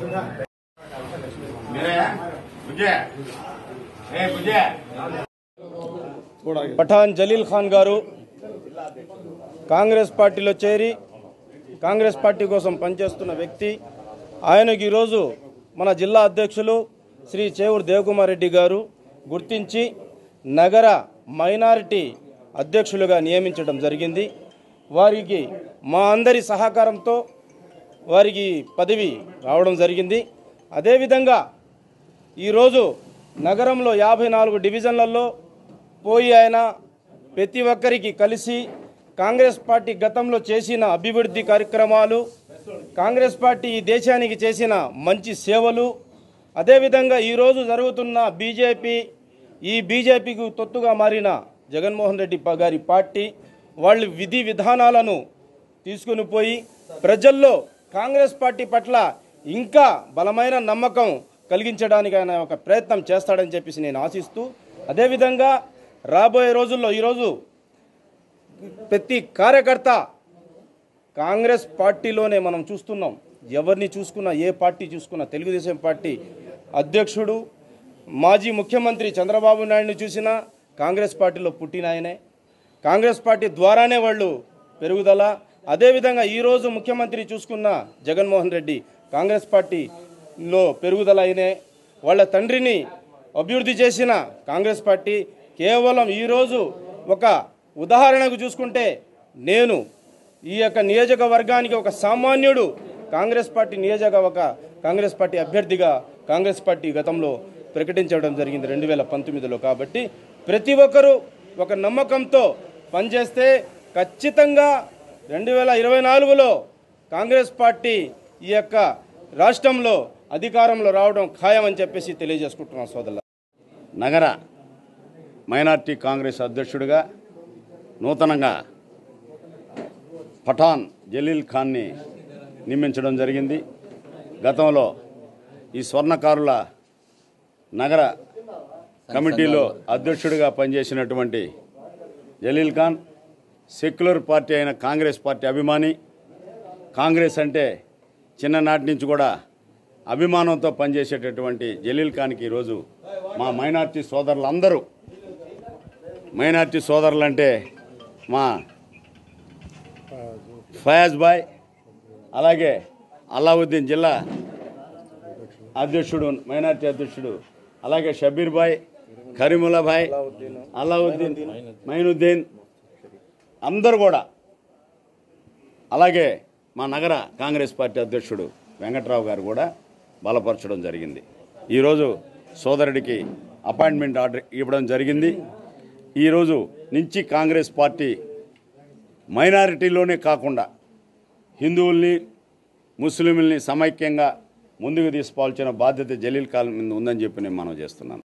పఠాన్ జలీల్ ఖాన్ గారు కాంగ్రెస్ పార్టీలో చేరి కాంగ్రెస్ పార్టీ కోసం పనిచేస్తున్న వ్యక్తి ఆయనకు ఈరోజు మన జిల్లా అధ్యక్షులు శ్రీ చేవూరు దేవకుమార్ రెడ్డి గారు గుర్తించి నగర మైనారిటీ అధ్యక్షులుగా నియమించడం జరిగింది వారికి మా అందరి సహకారంతో వారికి పదవి రావడం జరిగింది అదేవిధంగా ఈరోజు నగరంలో యాభై నాలుగు డివిజన్లలో పోయి ఆయన ప్రతి ఒక్కరికి కలిసి కాంగ్రెస్ పార్టీ గతంలో చేసిన అభివృద్ధి కార్యక్రమాలు కాంగ్రెస్ పార్టీ ఈ దేశానికి చేసిన మంచి సేవలు అదేవిధంగా ఈరోజు జరుగుతున్న బీజేపీ ఈ బీజేపీకి తొత్తుగా మారిన జగన్మోహన్ రెడ్డి ప- గారి పార్టీ వాళ్ళు విధి విధానాలను తీసుకుని పోయి ప్రజల్లో కాంగ్రెస్ పార్టీ పట్ల ఇంకా బలమైన నమ్మకం కలిగించడానికి ఆయన ఒక ప్రయత్నం చేస్తాడని చెప్పేసి నేను ఆశిస్తూ అదేవిధంగా రాబోయే రోజుల్లో ఈరోజు ప్రతి కార్యకర్త కాంగ్రెస్ పార్టీలోనే మనం చూస్తున్నాం ఎవరిని చూసుకున్నా ఏ పార్టీ చూసుకున్నా తెలుగుదేశం పార్టీ అధ్యక్షుడు మాజీ ముఖ్యమంత్రి చంద్రబాబు నాయుడుని చూసినా కాంగ్రెస్ పార్టీలో పుట్టిన ఆయనే కాంగ్రెస్ పార్టీ ద్వారానే వాళ్ళు పెరుగుదల అదేవిధంగా ఈరోజు ముఖ్యమంత్రి చూసుకున్న జగన్మోహన్ రెడ్డి కాంగ్రెస్ పార్టీలో పెరుగుదల అయినే వాళ్ళ తండ్రిని అభివృద్ధి చేసిన కాంగ్రెస్ పార్టీ కేవలం ఈరోజు ఒక ఉదాహరణకు చూసుకుంటే నేను ఈ యొక్క నియోజకవర్గానికి ఒక సామాన్యుడు కాంగ్రెస్ పార్టీ నియోజక ఒక కాంగ్రెస్ పార్టీ అభ్యర్థిగా కాంగ్రెస్ పార్టీ గతంలో ప్రకటించడం జరిగింది రెండు వేల పంతొమ్మిదిలో కాబట్టి ప్రతి ఒక్కరూ ఒక నమ్మకంతో పనిచేస్తే ఖచ్చితంగా రెండు వేల ఇరవై నాలుగులో కాంగ్రెస్ పార్టీ ఈ యొక్క రాష్ట్రంలో అధికారంలో రావడం ఖాయమని చెప్పేసి తెలియజేసుకుంటున్నాం సోదరుల నగర మైనార్టీ కాంగ్రెస్ అధ్యక్షుడిగా నూతనంగా పఠాన్ జలీల్ ఖాన్ని నియమించడం జరిగింది గతంలో ఈ స్వర్ణకారుల నగర కమిటీలో అధ్యక్షుడిగా పనిచేసినటువంటి జలీల్ ఖాన్ సెక్యులర్ పార్టీ అయిన కాంగ్రెస్ పార్టీ అభిమాని కాంగ్రెస్ అంటే చిన్ననాటి నుంచి కూడా అభిమానంతో పనిచేసేటటువంటి జలీల్ ఖాన్కి ఈరోజు మా మైనార్టీ సోదరులందరూ మైనార్టీ సోదరులు అంటే మా ఫయాజ్ బాయ్ అలాగే అలావుద్దీన్ జిల్లా అధ్యక్షుడు మైనార్టీ అధ్యక్షుడు అలాగే షబీర్ బాయ్ కరీముల్లా భాయ్ అలావుద్దీన్ మైనుద్దీన్ అందరూ కూడా అలాగే మా నగర కాంగ్రెస్ పార్టీ అధ్యక్షుడు వెంకట్రావు గారు కూడా బలపరచడం జరిగింది ఈరోజు సోదరుడికి అపాయింట్మెంట్ ఆర్డర్ ఇవ్వడం జరిగింది ఈరోజు నుంచి కాంగ్రెస్ పార్టీ మైనారిటీలోనే కాకుండా హిందువుల్ని ముస్లింల్ని సమైక్యంగా ముందుకు తీసుకోవాల్సిన బాధ్యత జలీల్ కాలం మీద ఉందని చెప్పి నేను మనం చేస్తున్నాను